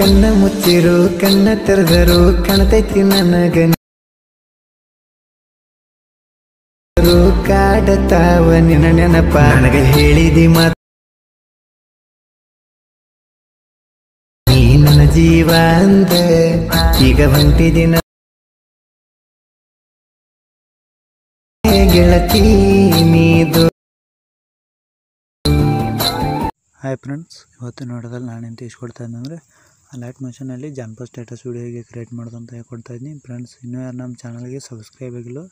ಕಣ್ಣ ಮುಚ್ಚಿರು ಕಣ್ಣ ತೆರೆದರು ಕಾಣ್ತೈತಿ ನನಗ ರು ಕಾಡತಾವ ನಿನ್ನ ನೆನಪ ನನಗ ಹೇಳಿದಿ ಮಾತ ನೀ ನನ್ನ ಜೀವ ಅಂದ ಈಗ ಹೊಂಟಿದಿನ ಗೆಳತಿ ನೀದು ಹಾಯ್ ಫ್ರೆಂಡ್ಸ್ ಇವತ್ತು ನೋಡೋದಲ್ಲಿ ನಾನೆಂತ ಇಸ್ಕೊಡ್ತಾ ಇದ್ದಂದರೆ ಆ ಲೈಟ್ ಮಷೀನಲ್ಲಿ ಜಾನ್ಪಾ ಸ್ಟೇಟಸ್ ವೀಡಿಯೋ ಹೇಗೆ ಕ್ರಿಯೇಟ್ ಮಾಡೋದು ಅಂತ ಹೇಳ್ಕೊಡ್ತಾ ಇದ್ದೀನಿ ಫ್ರೆಂಡ್ಸ್ ಇನ್ನೂ ಯಾರು ನಮ್ಮ ಚಾನಲ್ಗೆ ಸಬ್ಸ್ಕ್ರೈಬ್ ಆಗಿಲ್ಲ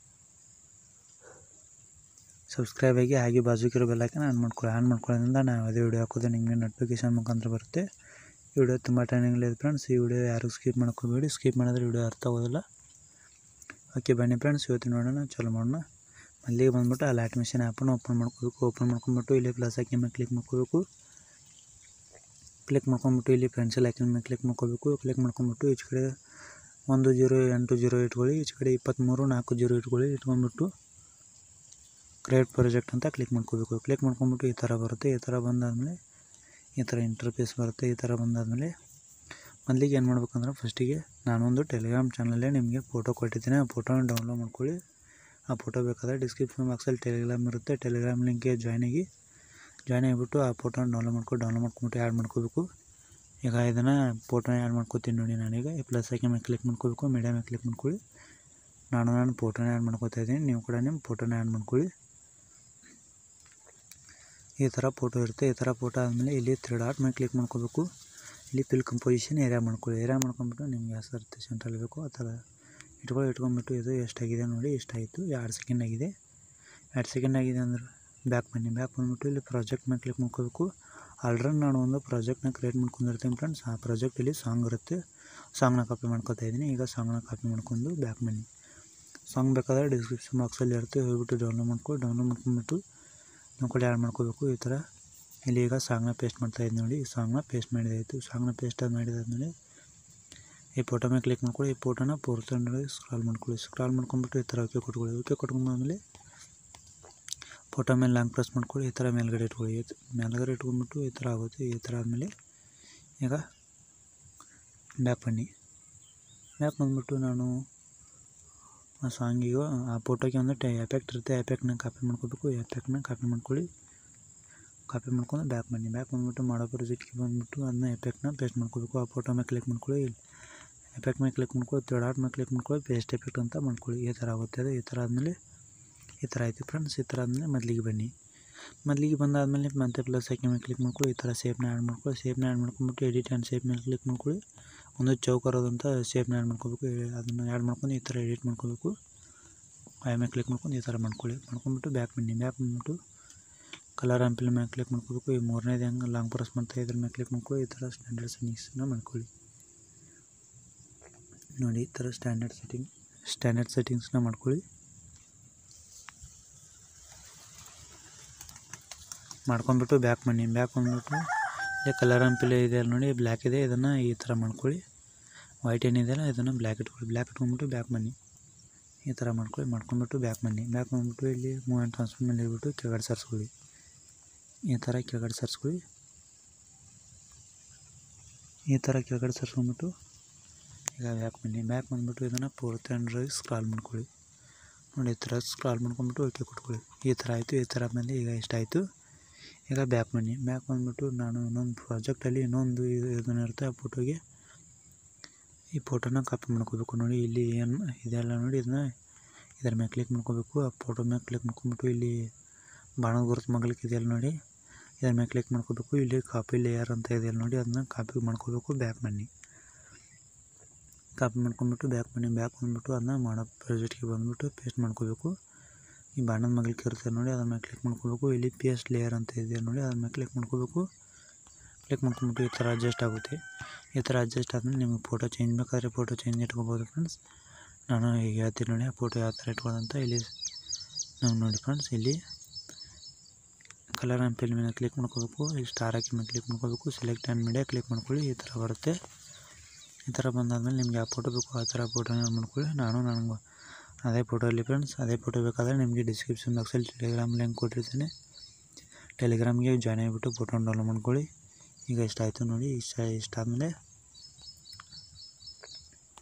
ಸಬ್ಸ್ಕ್ರೈಬ್ ಆಗಿ ಹಾಗೆ ಬಾಜುಕಿರೋ ಬೆಲ್ಲೈಕನ್ ಆನ್ ಮಾಡ್ಕೊಳ್ಳಿ ಆನ್ ಮಾಡ್ಕೊಳ್ಳೋದ್ರಿಂದ ನಾವು ಅದೇ ವೀಡಿಯೋ ಹಾಕೋದು ನಿಮಗೆ ನೋಟಿಫಿಕೇಶನ್ ಮುಖಾಂತರ ಬರುತ್ತೆ ಈ ವಿಡಿಯೋ ತುಂಬ ಟ್ರೈನಿಂಗ್ ಇದೆ ಫ್ರೆಂಡ್ಸ್ ಈ ವಿಡಿಯೋ ಯಾರು ಸ್ಕಿಪ್ ಮಾಡ್ಕೋಬೇಡಿ ಸ್ಕಿಪ್ ಮಾಡಿದ್ರೆ ವಿಡಿಯೋ ಅರ್ಥ ಆಗೋದಿಲ್ಲ ಓಕೆ ಬನ್ನಿ ಫ್ರೆಂಡ್ಸ್ ಇವತ್ತು ನೋಡೋಣ ಚಲೋ ಮಾಡೋಣ ಅಲ್ಲಿಗೆ ಬಂದ್ಬಿಟ್ಟು ಆ ಲೈಟ್ ಮಿಷಿನ್ ಆ್ಯಪನ್ನು ಓಪನ್ ಮಾಡ್ಕೋಬೇಕು ಓಪನ್ ಮಾಡ್ಕೊಂಬಿಟ್ಟು ಇಲ್ಲಿ ಪ್ಲಸ್ ಹಾಕಿ ಮೇಲೆ ಕ್ಲಿಕ್ ಮಾಡ್ಕೋಬೇಕು ಕ್ಲಿಕ್ ಮಾಡ್ಕೊಂಬಿಟ್ಟು ಇಲ್ಲಿ ಪೆನ್ಸಿಲ್ ಹಾಕಿ ಮೇಲೆ ಕ್ಲಿಕ್ ಮಾಡ್ಕೋಬೇಕು ಕ್ಲಿಕ್ ಮಾಡ್ಕೊಂಬಿಟ್ಟು ಈಚೆ ಕಡೆ ಒಂದು ಜೀರೋ ಎಂಟು ಜೀರೋ ಇಟ್ಕೊಳ್ಳಿ ಈಚೆ ಕಡೆ ಇಪ್ಪತ್ತ್ಮೂರು ನಾಲ್ಕು ಜೀರೋ ಇಟ್ಕೊಳ್ಳಿ ಇಟ್ಕೊಂಡ್ಬಿಟ್ಟು ಕ್ರಿಯೇಟ್ ಪ್ರಾಜೆಕ್ಟ್ ಅಂತ ಕ್ಲಿಕ್ ಮಾಡ್ಕೋಬೇಕು ಕ್ಲಿಕ್ ಮಾಡ್ಕೊಂಬಿಟ್ಟು ಈ ಥರ ಬರುತ್ತೆ ಈ ಥರ ಬಂದಾದಮೇಲೆ ಈ ಥರ ಇಂಟರ್ಫೇಸ್ ಬರುತ್ತೆ ಈ ಥರ ಬಂದಾದಮೇಲೆ ಮೊದಲಿಗೆ ಏನು ಮಾಡ್ಬೇಕಂದ್ರೆ ಫಸ್ಟಿಗೆ ನಾನೊಂದು ಟೆಲಿಗ್ರಾಮ್ ಚಾನಲ್ಲೇ ನಿಮಗೆ ಫೋಟೋ ಕೊಟ್ಟಿದ್ದೀನಿ ಆ ಫೋಟೋನ ಡೌನ್ಲೋಡ್ ಮಾಡ್ಕೊಳ್ಳಿ ಆ ಫೋಟೋ ಬೇಕಾದರೆ ಡಿಸ್ಕ್ರಿಪ್ಷನ್ ಬಾಕ್ಸಲ್ಲಿ ಟೆಲಿಗ್ರಾಮ್ ಇರುತ್ತೆ ಟೆಲಿಗ್ರಾಮ್ ಲಿಂಕ್ಗೆ ಜಾಯ್ನ್ ಆಗಿ ಜಾಯ್ನ್ ಆಗಿಬಿಟ್ಟು ಆ ಫೋಟೋನ ಡೌನ್ಲೋಡ್ ಮಾಡ್ಕೊಂಡು ಡೌನ್ಲೋಡ್ ಮಾಡ್ಕೊಂಬಿಟ್ಟು ಆ್ಯಡ್ ಮಾಡ್ಕೋಬೇಕು ಈಗ ಇದನ್ನು ಫೋಟೋನ ಆ್ಯಡ್ ಮಾಡ್ಕೋತೀನಿ ನೋಡಿ ನಾನೀಗ ಈ ಪ್ಲಸ್ ಹಾಕಿ ಮೇಲೆ ಕ್ಲಿಕ್ ಮಾಡ್ಕೋಬೇಕು ಮೀಡಿಯಾ ಮೇಲೆ ಕ್ಲಿಕ್ ಮಾಡ್ಕೊಳ್ಳಿ ನಾನು ನಾನು ಫೋಟೋನ ಆ್ಯಡ್ ಮಾಡ್ಕೋತಾ ಇದ್ದೀನಿ ನೀವು ಕೂಡ ನಿಮ್ಮ ಫೋಟೋನ ಆ್ಯಡ್ ಮಾಡ್ಕೊಳ್ಳಿ ಈ ಥರ ಫೋಟೋ ಇರುತ್ತೆ ಈ ಥರ ಫೋಟೋ ಆದಮೇಲೆ ಇಲ್ಲಿ ತ್ರೀ ಡಾಟ್ ಮೇಲೆ ಕ್ಲಿಕ್ ಮಾಡ್ಕೋಬೇಕು ಇಲ್ಲಿ ಫಿಲ್ ಕಂಪೋಸಿಷನ್ ಏರಿಯಾ ಮಾಡ್ಕೊಳ್ಳಿ ಏರಿಯಾ ಮಾಡ್ಕೊಂಬಿಟ್ಟು ನಿಮ್ಗೆ ಯಾವ ಸರ್ತಿ ಸೆಂಟ್ರಲ್ ಬೇಕು ಆ ಥರ ಇಟ್ಕೊಳ್ಳಿ ಇಟ್ಕೊಂಡ್ಬಿಟ್ಟು ಇದು ಎಷ್ಟಾಗಿದೆ ನೋಡಿ ಎಷ್ಟಾಯಿತು ಎರಡು ಸೆಕೆಂಡ್ ಆಗಿದೆ ಎರಡು ಸೆಕೆಂಡ್ ಆಗಿದೆ ಅಂದ್ರೆ ಬ್ಯಾಕ್ ಬನ್ನಿ ಬ್ಯಾಕ್ ಬಂದ್ಬಿಟ್ಟು ಇಲ್ಲಿ ಪ್ರಾಜೆಕ್ಟ್ ಮೇಲೆ ಕ್ಲಿಕ್ ಮಾಡ್ಕೋಬೇಕು ಆಲ್ರೆಡಿ ನಾನು ಒಂದು ಪ್ರಾಜೆಕ್ಟ್ನ ಕ್ರಿಯೇಟ್ ಮಾಡ್ಕೊಂಡಿರ್ತೀನಿ ಫ್ರೆಂಡ್ಸ್ ಆ ಪ್ರಾಜೆಕ್ಟಲ್ಲಿ ಸಾಂಗ್ ಇರುತ್ತೆ ಸಾಂಗ್ನ ಕಾಪಿ ಮಾಡ್ಕೊತಾ ಇದ್ದೀನಿ ಈಗ ಸಾಂಗ್ನ ಕಾಪಿ ಮಾಡ್ಕೊಂಡು ಬ್ಯಾಕ್ ಬನ್ನಿ ಸಾಂಗ್ ಬೇಕಾದರೆ ಡಿಸ್ಕ್ರಿಪ್ಷನ್ ಬಾಕ್ಸಲ್ಲಿ ಇರುತ್ತೆ ಹೋಗ್ಬಿಟ್ಟು ಡೌನ್ಲೋಡ್ ಮಾಡ್ಕೊಂಡು ಡೌನ್ಲೋಡ್ ಮಾಡ್ಕೊಂಬಿಟ್ಟು ನಾವು ಕಡೆ ಆ್ಯಡ್ ಮಾಡ್ಕೋಬೇಕು ಈ ಥರ ಇಲ್ಲಿ ಈಗ ಸಾಂಗ್ನ ಪೇಸ್ಟ್ ಮಾಡ್ತಾ ಇದ್ದೀನಿ ನೋಡಿ ಈ ಸಾಂಗ್ನ ಪೇಸ್ಟ್ ಮಾಡಿದಾಯಿತು ಸಾಂಗ್ನ ಪೇಸ್ಟ್ ಅದು ಮಾಡಿದಾದ್ಮೇಲೆ ಈ ಫೋಟೋ ಮೇಲೆ ಕ್ಲಿಕ್ ಮಾಡ್ಕೊಳ್ಳಿ ಈ ಫೋಟೋನ ಪೂರ್ತಿ ನೋಡಿ ಸ್ಕ್ರಾಲ್ ಮಾಡ್ಕೊಳ್ಳಿ ಸ್ಕ್ರಾಲ್ ಮಾಡ್ಕೊಂಬಿಟ್ಟು ಈ ಥರ ಓಕೆ ಕೊಟ್ಕೊಳ್ಳಿ ಓಕೆ ಕೊಟ್ಕೊಂಡಾದ್ಮೇಲೆ ಫೋಟೋ ಮೇಲೆ ಲಾಂಗ್ ಪ್ರೆಸ್ ಮಾಡ್ಕೊಳ್ಳಿ ಈ ಥರ ಮೇಲ್ಗಡೆ ಇಟ್ಕೊಳ್ಳಿ ಈ ತ- ಮೇಲ್ಗಡೆ ಇಟ್ಕೊಂಡ್ಬಿಟ್ಟು ಈ ಥರ ಆಗುತ್ತೆ ಈ ಥರ ಆದಮೇಲೆ ಈಗ ಬ್ಯಾಕ್ ಬನ್ನಿ ಬ್ಯಾಕ್ ಬಂದ್ಬಿಟ್ಟು ನಾನು ಆ ಸಾಂಗಿಗೂ ಆ ಫೋಟೋಗೆ ಒಂದು ಟೆ ಎಫೆಕ್ಟ್ ಇರುತ್ತೆ ಎಫೆಕ್ಟ್ನ ಕಾಪಿ ಮಾಡ್ಕೋಬೇಕು ಎಫೆಕ್ಟ್ನ ಕಾಪಿ ಮಾಡ್ಕೊಳ್ಳಿ ಕಾಪಿ ಮಾಡ್ಕೊಂಡು ಬ್ಯಾಕ್ ಬನ್ನಿ ಬ್ಯಾಕ್ ಬಂದ್ಬಿಟ್ಟು ಮಾಡೋ ಪ್ರಾಜೆಕ್ಟ್ಗೆ ಬಂದ್ಬಿಟ್ಟು ಅದನ್ನ ಎಫೆಕ್ಟ್ನ ಪೇಸ್ಟ್ ಮಾಡ್ಕೋಬೇಕು ಆ ಫೋಟೋ ಮೇಲೆ ಕ್ಲಿಕ್ ಮಾಡ್ಕೊಳ್ಳಿ ಎಫೆಕ್ಟ್ ಮೇಲೆ ಕ್ಲಿಕ್ ಮಾಡ್ಕೊಳ್ಳಿ ತ್ರೀ ಡಾಟ್ ಮೇಲೆ ಕ್ಲಿಕ್ ಮಾಡ್ಕೊಳ್ಳಿ ಪೇಸ್ಟ್ ಎಫೆಕ್ಟ್ ಅಂತ ಮಾಡ್ಕೊಳ್ಳಿ ಈ ಥರ ಆಗುತ್ತೆ ಅದು ಈ ಥರ ಆದಮೇಲೆ ಈ ಥರ ಆಯಿತು ಫ್ರೆಂಡ್ಸ್ ಈ ಥರ ಆದಮೇಲೆ ಮೊದಲಿಗೆ ಬನ್ನಿ ಮೊದಲಿಗೆ ಬಂದಾದಮೇಲೆ ಮತ್ತೆ ಪ್ಲಸ್ ಹಾಕಿ ಮೇಲೆ ಕ್ಲಿಕ್ ಮಾಡ್ಕೊಳ್ಳಿ ಈ ಥರ ಶೇಪ್ನ ಆ್ಯಡ್ ಮಾಡ್ಕೊಳ್ಳಿ ಶೇಪ್ನ ಆ್ಯಡ್ ಮಾಡ್ಕೊಂಬಿಟ್ಟು ಎಡಿಟ್ ಆ್ಯಂಡ್ ಶೇಪ್ ಮೇಲೆ ಕ್ಲಿಕ್ ಮಾಡ್ಕೊಳ್ಳಿ ಒಂದು ಚೌಕರೋದಂತ ಶೇಪ್ನ ಆ್ಯಡ್ ಮಾಡ್ಕೋಬೇಕು ಅದನ್ನು ಆ್ಯಡ್ ಮಾಡ್ಕೊಂಡು ಈ ಥರ ಎಡಿಟ್ ಮಾಡ್ಕೋಬೇಕು ಆಮೇಲೆ ಕ್ಲಿಕ್ ಮಾಡ್ಕೊಂಡು ಈ ಥರ ಮಾಡ್ಕೊಳ್ಳಿ ಮಾಡ್ಕೊಂಬಿಟ್ಟು ಬ್ಯಾಕ್ ಬನ್ನಿ ಬ್ಯಾಕ್ ಬಂದ್ಬಿಟ್ಟು ಕಲರ್ ಆ್ಯಂಪಿಲ್ ಮೇಲೆ ಕ್ಲಿಕ್ ಮಾಡ್ಕೋಬೇಕು ಈ ಮೂರನೇದು ಹೆಂಗೆ ಲಾಂಗ್ ಪ್ರೆಸ್ ಮಾಡ್ತಾ ಇದ್ರ ಮೇಲೆ ಕ್ಲಿಕ್ ಮಾಡ್ಕೊಳ್ಳಿ ಈ ಥರ ಸ್ಟ್ಯಾಂಡರ್ಡ್ ಸೆಟ್ಟಿಂಗ್ಸನ್ನ ಮಾಡ್ಕೊಳ್ಳಿ ನೋಡಿ ಈ ಥರ ಸ್ಟ್ಯಾಂಡರ್ಡ್ ಸೆಟ್ಟಿಂಗ್ ಸ್ಟ್ಯಾಂಡರ್ಡ್ ಸೆಟ್ಟಿಂಗ್ಸ್ನ ಮಾಡ್ಕೊಳ್ಳಿ ಮಾಡ್ಕೊಂಬಿಟ್ಟು ಬ್ಯಾಕ್ ಬನ್ನಿ ಬ್ಯಾಕ್ ಬಂದ್ಬಿಟ್ಟು ಇಲ್ಲಿ ಕಲರ್ ಆ್ಯಂಪಿಲ್ ಇದೆ ಅಲ್ಲ ನೋಡಿ ಬ್ಲ್ಯಾಕ್ ಇದೆ ಇದನ್ನು ಈ ಥರ ಮಾಡ್ಕೊಳ್ಳಿ ವೈಟ್ ಏನಿದೆಯಲ್ಲ ಇದನ್ನು ಬ್ಲ್ಯಾಕ್ ಇಟ್ಕೊಳ್ಳಿ ಬ್ಲ್ಯಾಕ್ ಇಟ್ಕೊಂಡ್ಬಿಟ್ಟು ಬ್ಯಾಕ್ ಬನ್ನಿ ಈ ಥರ ಮಾಡ್ಕೊಳ್ಳಿ ಮಾಡ್ಕೊಂಬಿಟ್ಟು ಬ್ಯಾಕ್ ಬನ್ನಿ ಬ್ಯಾಕ್ ಬಂದ್ಬಿಟ್ಟು ಇಲ್ಲಿ ಮೂವ್ ಆ್ಯಂಡ್ ಟ್ರಾನ್ಸ್ಫರ್ ಮೇಲೆ ಇಟ್ಬಿಟ್ಟು ಕೆಳಗಡೆ ಸರ್ಸ್ಕೊಳ್ಳಿ ಈ ಥರ ಕೆಳಗಡೆ ಸರ್ಸ್ಕೊಳ್ಳಿ ಈ ಥರ ಕೆಳಗಡೆ ಸರ್ಸ್ಕೊಂಬಿಟ್ಟು ಈಗ ಬ್ಯಾಕ್ ಬನ್ನಿ ಬ್ಯಾಕ್ ಬಂದ್ಬಿಟ್ಟು ಇದನ್ನು ಪೂರ್ತಿ ಅಂಡ್ರಾಗಿ ಸ್ಕ್ರಾಲ್ ಮಾಡ್ಕೊಳ್ಳಿ ನೋಡಿ ಈ ಥರ ಸ್ಕ್ರಾಲ್ ಮಾಡ್ಕೊಂಬಿಟ್ಟು ಓಕೆ ಕೊಟ್ಕೊಳ್ಳಿ ಈ ಥರ ಆಯಿತು ಈ ಥರ ಆದಮೇಲೆ ಈಗ ಇಷ್ಟಾಯಿತು ಈಗ ಬ್ಯಾಕ್ ಬನ್ನಿ ಬ್ಯಾಕ್ ಬಂದ್ಬಿಟ್ಟು ನಾನು ಇನ್ನೊಂದು ಪ್ರಾಜೆಕ್ಟಲ್ಲಿ ಇನ್ನೊಂದು ಇದು ಇದನ್ನ ಇರುತ್ತೆ ಆ ಫೋಟೋಗೆ ಈ ಫೋಟೋನ ಕಾಪಿ ಮಾಡ್ಕೋಬೇಕು ನೋಡಿ ಇಲ್ಲಿ ಏನು ಇದೆಲ್ಲ ನೋಡಿ ಇದನ್ನ ಇದರ ಮೇಲೆ ಕ್ಲಿಕ್ ಮಾಡ್ಕೋಬೇಕು ಆ ಫೋಟೋ ಮೇಲೆ ಕ್ಲಿಕ್ ಮಾಡ್ಕೊಂಬಿಟ್ಟು ಇಲ್ಲಿ ಬಾಣದ ಗುರುತು ಮಗಲಿಕ್ಕೆ ಇದೆಯಲ್ಲ ನೋಡಿ ಇದರ ಮೇಲೆ ಕ್ಲಿಕ್ ಮಾಡ್ಕೋಬೇಕು ಇಲ್ಲಿ ಕಾಪಿ ಲೇಯರ್ ಅಂತ ಇದೆಯಲ್ಲ ನೋಡಿ ಅದನ್ನ ಕಾಪಿ ಮಾಡ್ಕೋಬೇಕು ಬ್ಯಾಕ್ ಬನ್ನಿ ಕಾಪಿ ಮಾಡ್ಕೊಂಬಿಟ್ಟು ಬ್ಯಾಕ್ ಬನ್ನಿ ಬ್ಯಾಕ್ ಬಂದ್ಬಿಟ್ಟು ಅದನ್ನ ಮಾಡೋ ಪ್ರಾಜೆಕ್ಟ್ಗೆ ಬಂದ್ಬಿಟ್ಟು ಪೇಸ್ಟ್ ಮಾಡ್ಕೋಬೇಕು ಈ ಬಾಣದ ಮಗಲಿಕ್ಕೆ ಇರುತ್ತೆ ನೋಡಿ ಅದ್ರ ಮೇಲೆ ಕ್ಲಿಕ್ ಮಾಡ್ಕೋಬೇಕು ಇಲ್ಲಿ ಪೇಸ್ಟ್ ಲೇಯರ್ ಅಂತ ಇದೆ ನೋಡಿ ಅದ್ರ ಮೇಲೆ ಕ್ಲಿಕ್ ಮಾಡ್ಕೋಬೇಕು ಕ್ಲಿಕ್ ಮಾಡ್ಕೊಂಬಿಟ್ಟು ಈ ಥರ ಅಡ್ಜಸ್ಟ್ ಆಗುತ್ತೆ ಈ ಥರ ಅಡ್ಜಸ್ಟ್ ಆದಮೇಲೆ ನಿಮಗೆ ಫೋಟೋ ಚೇಂಜ್ ಬೇಕಾದ್ರೆ ಫೋಟೋ ಚೇಂಜ್ ಇಟ್ಕೋಬೋದು ಫ್ರೆಂಡ್ಸ್ ನಾನು ಈಗ ಹೇಳ್ತೀನಿ ನೋಡಿ ಆ ಫೋಟೋ ಯಾವ ಥರ ಇಟ್ಕೊಳ್ಳೋದಂತ ಇಲ್ಲಿ ನಾವು ನೋಡಿ ಫ್ರೆಂಡ್ಸ್ ಇಲ್ಲಿ ಕಲರ್ ಆ್ಯಂಡ್ ಪೆನ್ ಮೇಲೆ ಕ್ಲಿಕ್ ಮಾಡ್ಕೋಬೇಕು ಈ ಸ್ಟಾರ್ ಹಾಕಿ ಮೇಲೆ ಕ್ಲಿಕ್ ಮಾಡ್ಕೋಬೇಕು ಸೆಲೆಕ್ಟ್ ಆ್ಯಂಡ್ ಮೀಡಿಯಾ ಕ್ಲಿಕ್ ಮಾಡ್ಕೊಳ್ಳಿ ಈ ಥರ ಬರುತ್ತೆ ಈ ಥರ ಬಂದಾದ್ಮೇಲೆ ನಿಮ್ಗೆ ಯಾವ ಫೋಟೋ ಬೇಕು ಆ ಥರ ಫೋಟೋನ ಮಾಡ್ಕೊಳ್ಳಿ ನಾನು ನನಗೆ ಅದೇ ಫೋಟೋ ಅಲ್ಲಿ ಫ್ರೆಂಡ್ಸ್ ಅದೇ ಫೋಟೋ ಬೇಕಾದರೆ ನಿಮಗೆ ಡಿಸ್ಕ್ರಿಪ್ಷನ್ ಬಾಕ್ಸಲ್ಲಿ ಟೆಲಿಗ್ರಾಮ್ ಲಿಂಕ್ ಕೊಟ್ಟಿರ್ತೀನಿ ಟೆಲಿಗ್ರಾಮ್ಗೆ ಜಾಯ್ನ್ ಆಗಿಬಿಟ್ಟು ಫೋಟೋನ ಡೌನ್ಲೋಡ್ ಮಾಡ್ಕೊಳ್ಳಿ ಈಗ ಇಷ್ಟ ಆಯಿತು ನೋಡಿ ಇಷ್ಟ ಇಷ್ಟ ಆದಮೇಲೆ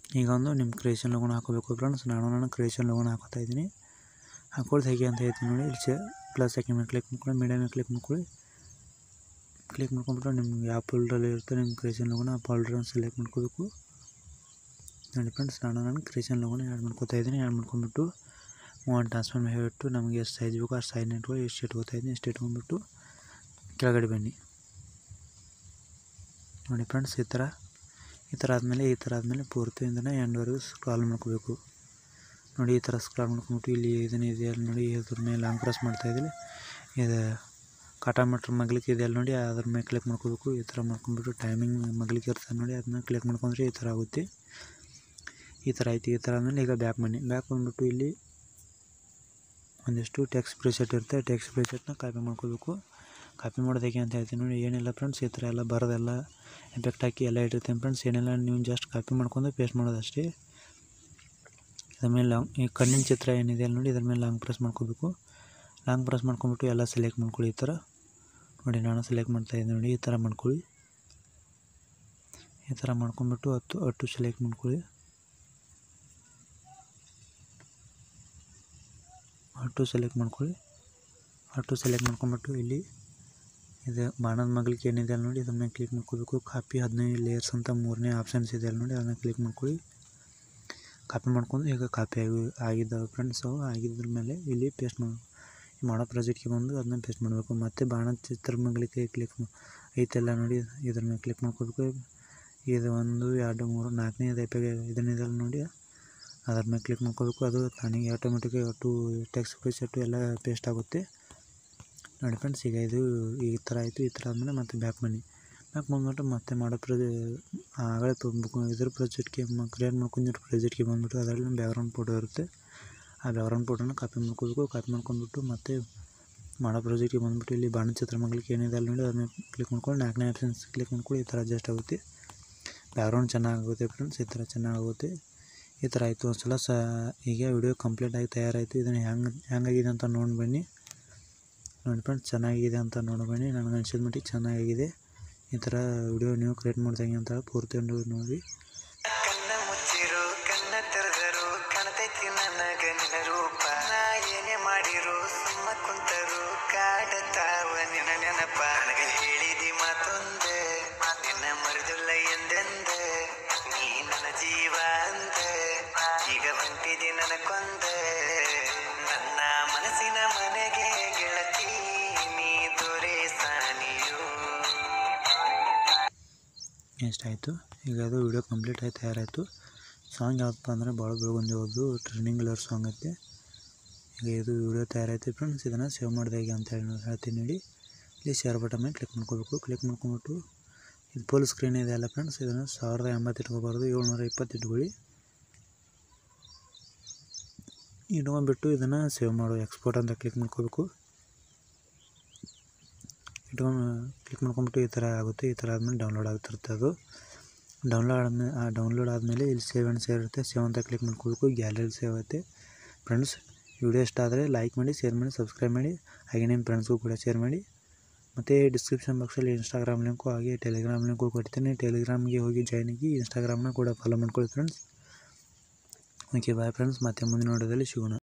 ಈಗ ಒಂದು ನಿಮ್ಮ ಕ್ರಿಯೇಷನ್ ಲೋಗೋನ ಹಾಕೋಬೇಕು ಫ್ರೆಂಡ್ಸ್ ನಾನು ನಾನು ಕ್ರಿಯೇಷನ್ ಲೋಗೋನ ಹಾಕೋತಾ ಇದ್ದೀನಿ ಹಾಕೊಳ್ಳೋದು ಹೇಗೆ ಅಂತ ಹೇಳ್ತೀನಿ ನೋಡಿ ಇಲ್ಲಿ ಪ್ಲಸ್ ಹಾಕಿ ಮೇಲೆ ಕ್ಲಿಕ್ ಮಾಡ್ಕೊಳ್ಳಿ ಮೀಡಿಯಮ್ ಮೇಲೆ ಕ್ಲಿಕ್ ಮಾಡ್ಕೊಳ್ಳಿ ಕ್ಲಿಕ್ ಮಾಡ್ಕೊಂಬಿಟ್ಟು ನಿಮ್ಗೆ ಯಾವ ಫೋಲ್ಡ್ರಲ್ಲಿ ಇರುತ್ತೆ ನಿಮ್ಮ ಕ್ರಿಯೇಷನ್ ಲೋಗೋನ ಆ ಫೋಲ್ಡ್ರನ್ನ ಸೆಲೆಕ್ಟ್ ಮಾಡ್ಕೋಬೇಕು ನೋಡಿ ಫ್ರೆಂಡ್ಸ್ ನಾನು ನಾನು ಕ್ರಿಯೇಷನ್ ಲೋಗೋನ ಆ್ಯಡ್ ಮಾಡ್ಕೋತಾ ಇದ್ದೀನಿ ಆ್ಯಡ್ ಮಾಡ್ಕೊಂಬಿಟ್ಟು ಮೂವನ್ ಟ್ರಾನ್ಸ್ಫರ್ ಮೇಲೆ ಇಟ್ಟು ನಮಗೆ ಎಷ್ಟು ಸೈಜ್ ಬೇಕು ಅಷ್ಟು ಸೈಜ್ ಇಟ್ಕೊಳ್ಳಿ ಎಷ್ಟು ಇಟ್ಕೋತಾ ಇದ್ದೀನಿ ಎಷ್ಟು ಇಟ್ಕೊಂಡ್ಬಿಟ್ಟು ಕೆಳಗಡೆ ಬನ್ನಿ ನೋಡಿ ಫ್ರೆಂಡ್ಸ್ ಈ ಥರ ಈ ಥರ ಆದಮೇಲೆ ಈ ಥರ ಆದಮೇಲೆ ಪೂರ್ತಿಯಿಂದನೇ ಎಂಡ್ವರೆಗೂ ಸ್ಕ್ರಾಲ್ ಮಾಡ್ಕೋಬೇಕು ನೋಡಿ ಈ ಥರ ಸ್ಕ್ರಾಲ್ ಮಾಡ್ಕೊಂಬಿಟ್ಟು ಇಲ್ಲಿ ಇದನ್ನ ಇದೆಯಲ್ಲ ನೋಡಿ ಇದ್ರ ಮೇಲೆ ಲಾಂಗ್ ಪ್ರೆಸ್ ಮಾಡ್ತಾಯಿದ್ದೀನಿ ಇದು ಕಾಟಾ ಮಟ್ರ್ ಮಗ್ಲಿಕ್ಕೆ ಇದೆಯಲ್ಲ ನೋಡಿ ಅದ್ರ ಮೇಲೆ ಕ್ಲಿಕ್ ಮಾಡ್ಕೋಬೇಕು ಈ ಥರ ಮಾಡ್ಕೊಂಬಿಟ್ಟು ಟೈಮಿಂಗ್ ಮಗ್ಲಿಕ್ಕೆ ಇರ್ತದೆ ನೋಡಿ ಅದನ್ನ ಕ್ಲಿಕ್ ಮಾಡ್ಕೊಂಡ್ರೆ ಈ ಥರ ಆಗುತ್ತೆ ಈ ಥರ ಆಯ್ತು ಈ ಥರ ಆದಮೇಲೆ ಈಗ ಬ್ಯಾಕ್ ಬನ್ನಿ ಬ್ಯಾಕ್ ಬಂದ್ಬಿಟ್ಟು ಇಲ್ಲಿ ಒಂದಿಷ್ಟು ಟೆಕ್ಸ್ಟ್ ಪ್ರಿಸೆಟ್ ಇರುತ್ತೆ ಟೆಕ್ಸ್ಟ್ ಪ್ರಿಸೆಟ್ನ ಕಾಪಿ ಮಾಡ್ಕೋಬೇಕು ಕಾಪಿ ಮಾಡೋದು ಹೇಗೆ ಅಂತ ಹೇಳ್ತೀನಿ ನೋಡಿ ಏನಿಲ್ಲ ಫ್ರೆಂಡ್ಸ್ ಈ ಥರ ಎಲ್ಲ ಬರೋದೆಲ್ಲ ಎಫೆಕ್ಟ್ ಹಾಕಿ ಎಲ್ಲ ಇಟ್ಟಿರ್ತೀನಿ ಫ್ರೆಂಡ್ಸ್ ಏನಿಲ್ಲ ನೀವು ಜಸ್ಟ್ ಕಾಪಿ ಮಾಡ್ಕೊಂಡು ಪೇಸ್ಟ್ ಮಾಡೋದು ಅಷ್ಟೇ ಇದ್ರ ಮೇಲೆ ಲಾಂಗ್ ಈ ಕಣ್ಣಿನ ಚಿತ್ರ ಏನಿದೆ ಅಲ್ಲಿ ನೋಡಿ ಇದ್ರ ಮೇಲೆ ಲಾಂಗ್ ಪ್ರೆಸ್ ಮಾಡ್ಕೋಬೇಕು ಲಾಂಗ್ ಪ್ರೆಸ್ ಮಾಡ್ಕೊಂಬಿಟ್ಟು ಎಲ್ಲ ಸೆಲೆಕ್ಟ್ ಮಾಡ್ಕೊಳ್ಳಿ ಈ ಥರ ನೋಡಿ ನಾನು ಸೆಲೆಕ್ಟ್ ಮಾಡ್ತಾಯಿದ್ದೀನಿ ನೋಡಿ ಈ ಥರ ಮಾಡ್ಕೊಳ್ಳಿ ಈ ಥರ ಮಾಡ್ಕೊಂಬಿಟ್ಟು ಹತ್ತು ಅಟ್ಟು ಸೆಲೆಕ್ಟ್ ಮಾಡ್ಕೊಳ್ಳಿ ಅಟ್ಟು ಸೆಲೆಕ್ಟ್ ಮಾಡ್ಕೊಳ್ಳಿ ಅಟ್ಟು ಸೆಲೆಕ್ಟ್ ಮಾಡ್ಕೊಂಬಿಟ್ಟು ಇಲ್ಲಿ ಇದು ಬಾಣದ ಮಗ್ಲಿಕ್ಕೆ ಏನಿದೆ ಅಲ್ಲಿ ನೋಡಿ ಅದನ್ನ ಕ್ಲಿಕ್ ಮಾಡ್ಕೋಬೇಕು ಕಾಪಿ ಹದಿನೈದು ಲೇಯರ್ಸ್ ಅಂತ ಮೂರನೇ ಆಪ್ಷನ್ಸ್ ಇದೆ ಅಲ್ಲಿ ನೋಡಿ ಅದನ್ನ ಕ್ಲಿಕ್ ಮಾಡ್ಕೊಳ್ಳಿ ಕಾಪಿ ಮಾಡ್ಕೊಂಡು ಈಗ ಕಾಪಿ ಆಗಿ ಆಗಿದ್ದಾವೆ ಫ್ರೆಂಡ್ಸ್ ಅವು ಆಗಿದ್ರ ಮೇಲೆ ಇಲ್ಲಿ ಪೇಸ್ಟ್ ಮಾಡಿ ಮಾಡೋ ಪ್ರಾಜೆಕ್ಟ್ಗೆ ಬಂದು ಅದನ್ನ ಪೇಸ್ಟ್ ಮಾಡಬೇಕು ಮತ್ತು ಬಾಣದ ಚಿತ್ರ ಮಗ್ಲಿಕ್ಕೆ ಕ್ಲಿಕ್ ಐತೆಲ್ಲ ನೋಡಿ ಇದ್ರ ಮೇಲೆ ಕ್ಲಿಕ್ ಮಾಡ್ಕೋಬೇಕು ಇದು ಒಂದು ಎರಡು ಮೂರು ನಾಲ್ಕನೇ ದೈಪಿಗೆ ಇದನ್ನಿದೆ ಅಲ್ಲಿ ನೋಡಿ ಅದ್ರ ಮೇಲೆ ಕ್ಲಿಕ್ ಮಾಡ್ಕೋಬೇಕು ಅದು ತಾನಿಗೆ ಆಟೋಮೆಟಿಕ್ಕಾಗಿ ಒಟ್ಟು ಟೆಕ್ಸ್ಟ್ ಪ್ರಿಸೆಟ್ಟು ಎಲ್ಲ ಪೇಸ್ಟ್ ಆಗುತ್ತೆ ನೋಡಿ ಫ್ರೆಂಡ್ಸ್ ಈಗ ಇದು ಈ ಥರ ಆಯಿತು ಈ ಥರ ಆದಮೇಲೆ ಮತ್ತೆ ಬ್ಯಾಕ್ ಬನ್ನಿ ಬ್ಯಾಕ್ ಬಂದ್ಬಿಟ್ಟು ಮತ್ತೆ ಮಾಡೋ ಪ್ರೊಜೆ ಆಗಲೇ ಇದ್ರ ಪ್ರಾಜೆಕ್ಟ್ಗೆ ಕ್ರಿಯೇಟ್ ಮಾಡ್ಕೊಂಡಿರೋ ಪ್ರಾಜೆಕ್ಟ್ಗೆ ಬಂದ್ಬಿಟ್ಟು ಅದರಲ್ಲಿ ಬ್ಯಾಕ್ಗ್ರೌಂಡ್ ಫೋಟೋ ಇರುತ್ತೆ ಆ ಬ್ಯಾಕ್ಗ್ರೌಂಡ್ ಫೋಟೋನ ಕಾಪಿ ಮಾಡ್ಕೋಬೇಕು ಕಾಪಿ ಮಾಡ್ಕೊಂಡ್ಬಿಟ್ಟು ಮತ್ತೆ ಮಾಡೋ ಪ್ರಾಜೆಕ್ಟಿಗೆ ಬಂದ್ಬಿಟ್ಟು ಇಲ್ಲಿ ಬಾಣ ಚಿತ್ರ ಮಗ್ಲಿಕ್ಕೆ ಏನಿದೆ ಅಲ್ಲಿ ನೋಡಿ ಅದನ್ನ ಕ್ಲಿಕ್ ಮಾಡ್ಕೊಂಡು ನಾಲ್ಕನೇ ಆಪ್ಷನ್ಸ್ ಕ್ಲಿಕ್ ಮಾಡ್ಕೊಳ್ಳಿ ಈ ಥರ ಅಡ್ಜಸ್ಟ್ ಆಗುತ್ತೆ ಬ್ಯಾಕ್ಗ್ರೌಂಡ್ ಚೆನ್ನಾಗುತ್ತೆ ಫ್ರೆಂಡ್ಸ್ ಈ ಥರ ಚೆನ್ನಾಗುತ್ತೆ ಈ ಥರ ಆಯಿತು ಒಂದು ಸಲ ಸ ಈಗ ವಿಡಿಯೋ ಕಂಪ್ಲೀಟಾಗಿ ತಯಾರಾಯಿತು ಇದನ್ನು ಹೆಂಗೆ ಹೆಂಗಾಗಿದೆ ಅಂತ ನೋಡಿ ಬನ್ನಿ ನೋಡಿ ಫ್ರೆಂಡ್ಸ್ ಚೆನ್ನಾಗಿದೆ ಅಂತ ನೋಡಿ ಬನ್ನಿ ನನಗೆ ಅನ್ಸಿದ ಮಟ್ಟಿಗೆ ಚೆನ್ನಾಗಿದೆ ಈ ಥರ ವಿಡಿಯೋ ನೀವು ಕ್ರಿಯೇಟ್ ಮಾಡ್ದಂಗೆ ಅಂತ ಪೂರ್ತಿ ನೋಡಿ ಕಣ್ಣ ಮುಚ್ಚಿರು ಕಣ್ಣ ತೆರೆದರು ಕಾಣತೈತಿ ನನಗ ನಿನ್ನ ರೂಪ ನಾ ಏನೇ ಮಾಡಿರು ಸುಮ್ಮ ಕುಂತರು ಕಾಡತಾವ ನಿನ್ನ ನೆನಪ ನನಗ ಹೇಳಿದಿ ಮಾತೊಂದ ನಿನ್ನ ಮರುದಿಲ್ಲ ಎಂದೆಂದ ನೀ ನನ್ನ ಜೀವ ಅಂದ ಈಗ ಹೊಂಟಿದಿ ನನ್ನ ಕೊಂದ ನನ್ನ ಮನಸ್ಸಿನ ಮನೆಗೆ ಗೆಳತಿ ನೀ ದೊರೆ ಸಾನಿಯೋ ಎಷ್ಟಾಯಿತು ಈಗ ಅದು ವಿಡಿಯೋ ಕಂಪ್ಲೀಟ್ ಆಗಿ ತಯಾರಾಯಿತು ಸಾಂಗ್ ಯಾವುದಪ್ಪ ಅಂದರೆ ಭಾಳ ಬೆಳಗುಂದಿ ಹೋದ್ದು ಟ್ರೆಂಡಿಂಗ್ ಲರ್ ಸಾಂಗ್ ಐತೆ ಈಗ ಇದು ವಿಡಿಯೋ ತಯಾರಾಯ್ತು ಫ್ರೆಂಡ್ಸ್ ಇದನ್ನು ಸೇವ್ ಮಾಡಿದೆ ಹೇಗೆ ಅಂತ ಹೇಳಿ ಹೇಳ್ತೀನಿ ನೋಡಿ ಇಲ್ಲಿ ಶೇರ್ ಬಟನ್ ಮೇಲೆ ಕ್ಲಿಕ್ ಮಾಡ್ಕೋಬೇಕು ಕ್ಲಿಕ್ ಮಾಡ್ಕೊಂಬಿಟ್ಟು ಇದು ಫುಲ್ ಸ್ಕ್ರೀನ್ ಇದೆ ಅಲ್ಲ ಫ್ರೆಂಡ್ಸ್ ಇದನ್ನು ಸಾವಿರದ ಎಂಬತ್ತು ಇಟ್ಕೋಬಾರ್ದು ಏಳ್ನೂರ ಇಪ್ಪತ್ತು ಇಟ್ಕೊಳ್ಳಿ ಇಟ್ಕೊಂಡ್ಬಿಟ್ಟು ಇದನ್ನು ಸೇವ್ ಮಾಡು ಎಕ್ಸ್ಪೋರ್ಟ್ ಅಂತ ಕ್ಲಿಕ್ ಮಾಡ್ಕೋಬೇಕು ಇಟ್ಕೊಂಡು ಕ್ಲಿಕ್ ಮಾಡ್ಕೊಂಬಿಟ್ಟು ಈ ಥರ ಆಗುತ್ತೆ ಈ ಥರ ಆದಮೇಲೆ ಡೌನ್ಲೋಡ್ ಆಗ್ತಿರುತ್ತೆ ಅದು ಡೌನ್ಲೋಡ್ ಆದಮೇಲೆ ಆ ಡೌನ್ಲೋಡ್ ಆದಮೇಲೆ ಇಲ್ಲಿ ಸೇವ್ ಆ್ಯಂಡ್ ಸೇವ್ ಇರುತ್ತೆ ಸೇವ್ ಅಂತ ಕ್ಲಿಕ್ ಮಾಡ್ಕೋಬೇಕು ಗ್ಯಾಲರಿ ಸೇವ್ ಆಗುತ್ತೆ ಫ್ರೆಂಡ್ಸ್ ವಿಡಿಯೋ ಇಷ್ಟ ಆದರೆ ಲೈಕ್ ಮಾಡಿ ಶೇರ್ ಮಾಡಿ ಸಬ್ಸ್ಕ್ರೈಬ್ ಮಾಡಿ ಹಾಗೆ ನಿಮ್ಮ ಫ್ರೆಂಡ್ಸ್ಗೂ ಕೂಡ ಶೇರ್ ಮಾಡಿ ಮತ್ತು ಡಿಸ್ಕ್ರಿಪ್ಷನ್ ಬಾಕ್ಸಲ್ಲಿ ಇನ್ಸ್ಟಾಗ್ರಾಮ್ ಲಿಂಕು ಹಾಗೆ ಟೆಲಿಗ್ರಾಮ್ ಲಿಂಕು ಕೊಡ್ತೀನಿ ಟೆಲಿಗ್ರಾಮ್ಗೆ ಹೋಗಿ ಜಾಯ್ನ್ ಆಗಿ ಇನ್ಸ್ಟಾಗ್ರಾಮ್ನ ಕೂಡ ಫಾಲೋ ಮಾಡ್ಕೊಳ್ಳಿ ಫ್ರೆಂಡ್ಸ್ ಓಕೆ ಬಾಯ್ ಫ್ರೆಂಡ್ಸ್ ಮತ್ತೆ ಮುಂದಿನ ನೋಡೋದಲ್ಲಿ ಸಿಗೋಣ